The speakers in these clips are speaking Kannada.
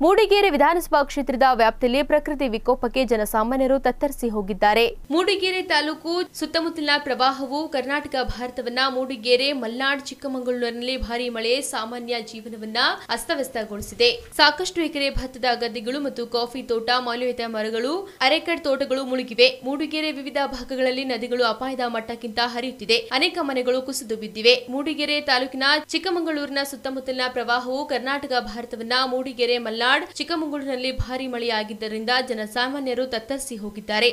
ಮೂಡಿಗೆರೆ ವಿಧಾನಸಭಾ ಕ್ಷೇತ್ರದ ವ್ಯಾಪ್ತಿಯಲ್ಲಿ ಪ್ರಕೃತಿ ವಿಕೋಪಕ್ಕೆ ಜನಸಾಮಾನ್ಯರು ತತ್ತರಿಸಿ ಹೋಗಿದ್ದಾರೆ ಮೂಡಿಗೆರೆ ತಾಲೂಕು ಸುತ್ತಮುತ್ತಲಿನ ಪ್ರವಾಹವು ಕರ್ನಾಟಕ ಭಾರತವನ್ನ ಮೂಡಿಗೆರೆ ಮಲ್ನಾಡ್ ಚಿಕ್ಕಮಗಳೂರಿನಲ್ಲಿ ಭಾರಿ ಮಳೆ ಸಾಮಾನ್ಯ ಜೀವನವನ್ನ ಅಸ್ತವ್ಯಸ್ತಗೊಳಿಸಿದೆ ಸಾಕಷ್ಟು ಎಕರೆ ಭತ್ತದ ಗದ್ದೆಗಳು ಮತ್ತು ಕಾಫಿ ತೋಟ ಮೌಲ್ಯಯುತ ಮರಗಳು ಅರೆಕಡ್ ತೋಟಗಳು ಮುಳುಗಿವೆ ಮೂಡಿಗೆರೆ ವಿವಿಧ ಭಾಗಗಳಲ್ಲಿ ನದಿಗಳು ಅಪಾಯದ ಮಟ್ಟಕ್ಕಿಂತ ಹರಿಯುತ್ತಿದೆ ಅನೇಕ ಮನೆಗಳು ಕುಸಿದು ಬಿದ್ದಿವೆ ಮೂಡಿಗೆರೆ ತಾಲೂಕಿನ ಚಿಕ್ಕಮಗಳೂರಿನ ಸುತ್ತಮುತ್ತಲಿನ ಪ್ರವಾಹವು ಕರ್ನಾಟಕ ಭಾರತವನ್ನ ಮೂಡಿಗೆರೆ ಮಲ್ನಾಡ್ ಚಿಕ್ಕಮಗಳೂರಿನಲ್ಲಿ ಭಾರಿ ಮಳೆಯಾಗಿದ್ದರಿಂದ ಜನಸಾಮಾನ್ಯರು ತತ್ತರಿಸಿ ಹೋಗಿದ್ದಾರೆ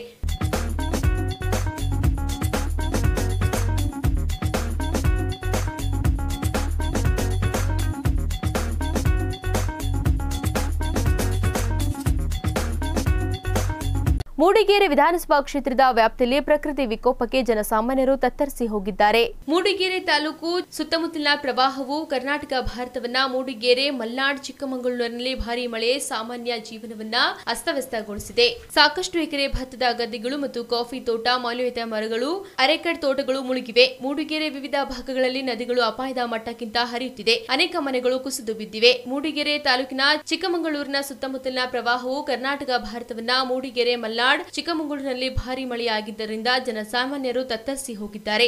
ಮೂಡಿಗೆರೆ ವಿಧಾನಸಭಾ ಕ್ಷೇತ್ರದ ವ್ಯಾಪ್ತಿಯಲ್ಲಿ ಪ್ರಕೃತಿ ವಿಕೋಪಕ್ಕೆ ಜನಸಾಮಾನ್ಯರು ತತ್ತರಿಸಿ ಹೋಗಿದ್ದಾರೆ ಮೂಡಿಗೆರೆ ತಾಲೂಕು ಸುತ್ತಮುತ್ತಲಿನ ಪ್ರವಾಹವು ಕರ್ನಾಟಕ ಭಾರತವನ್ನ ಮೂಡಿಗೆರೆ ಮಲ್ನಾಡ್ ಚಿಕ್ಕಮಗಳೂರಿನಲ್ಲಿ ಭಾರಿ ಮಳೆ ಸಾಮಾನ್ಯ ಜೀವನವನ್ನ ಅಸ್ತವ್ಯಸ್ತಗೊಳಿಸಿದೆ ಸಾಕಷ್ಟು ಎಕರೆ ಭತ್ತದ ಗದ್ದೆಗಳು ಮತ್ತು ಕಾಫಿ ತೋಟ ಮೌಲ್ಯಯುತ ಮರಗಳು ಅರೆಕಡ್ ತೋಟಗಳು ಮುಳುಗಿವೆ ಮೂಡಿಗೆರೆ ವಿವಿಧ ಭಾಗಗಳಲ್ಲಿ ನದಿಗಳು ಅಪಾಯದ ಮಟ್ಟಕ್ಕಿಂತ ಹರಿಯುತ್ತಿದೆ ಅನೇಕ ಮನೆಗಳು ಕುಸಿದು ಬಿದ್ದಿವೆ ಮೂಡಿಗೆರೆ ತಾಲೂಕಿನ ಚಿಕ್ಕಮಗಳೂರಿನ ಸುತ್ತಮುತ್ತಲಿನ ಪ್ರವಾಹವು ಕರ್ನಾಟಕ ಭಾರತವನ್ನ ಮೂಡಿಗೆರೆ ಮಲ್ನಾಡ್ ಚಿಕ್ಕಮಗಳೂರಿನಲ್ಲಿ ಭಾರಿ ಮಳೆಯಾಗಿದ್ದರಿಂದ ಜನಸಾಮಾನ್ಯರು ತತ್ತರಿಸಿ ಹೋಗಿದ್ದಾರೆ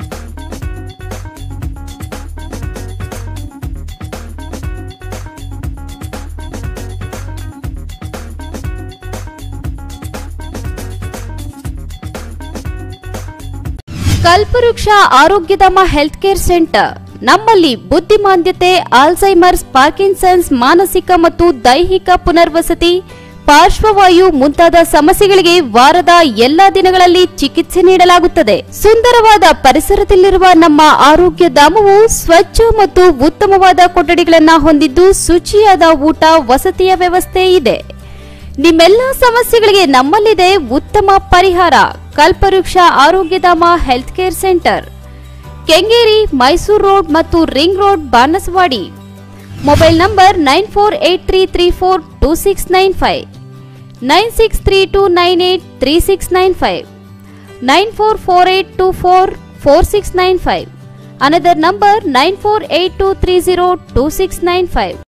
ಕಲ್ಪವೃಕ್ಷ ಆರೋಗ್ಯಧಾಮ ಹೆಲ್ತ್ ಕೇರ್ ಸೆಂಟರ್ ನಮ್ಮಲ್ಲಿ ಬುದ್ಧಿಮಾಂದ್ಯತೆ ಆಲ್ಝೈಮರ್ಸ್ ಪಾರ್ಕಿನ್ಸನ್ಸ್ ಮಾನಸಿಕ ಮತ್ತು ದೈಹಿಕ ಪುನರ್ವಸತಿ ಪಾರ್ಶ್ವವಾಯು ಮುಂತಾದ ಸಮಸ್ಯೆಗಳಿಗೆ ವಾರದ ಎಲ್ಲಾ ದಿನಗಳಲ್ಲಿ ಚಿಕಿತ್ಸೆ ನೀಡಲಾಗುತ್ತದೆ ಸುಂದರವಾದ ಪರಿಸರದಲ್ಲಿರುವ ನಮ್ಮ ಆರೋಗ್ಯ ಧಾಮವು ಸ್ವಚ್ಛ ಮತ್ತು ಉತ್ತಮವಾದ ಕೊಠಡಿಗಳನ್ನ ಹೊಂದಿದ್ದು ಶುಚಿಯಾದ ಊಟ ವಸತಿಯ ವ್ಯವಸ್ಥೆ ಇದೆ ನಿಮ್ಮೆಲ್ಲ ಸಮಸ್ಯೆಗಳಿಗೆ ನಮ್ಮಲ್ಲಿದೆ ಉತ್ತಮ ಪರಿಹಾರ Kalpavriksha Arogyadhama health care centre Kengeri Mysore road ಮತ್ತು ring road Banaswadi mobile number nine four eight three three four two six nine five nine six three two nine eight three six nine five nine four four eight two four four six nine five another number nine four eight two three zero two six nine five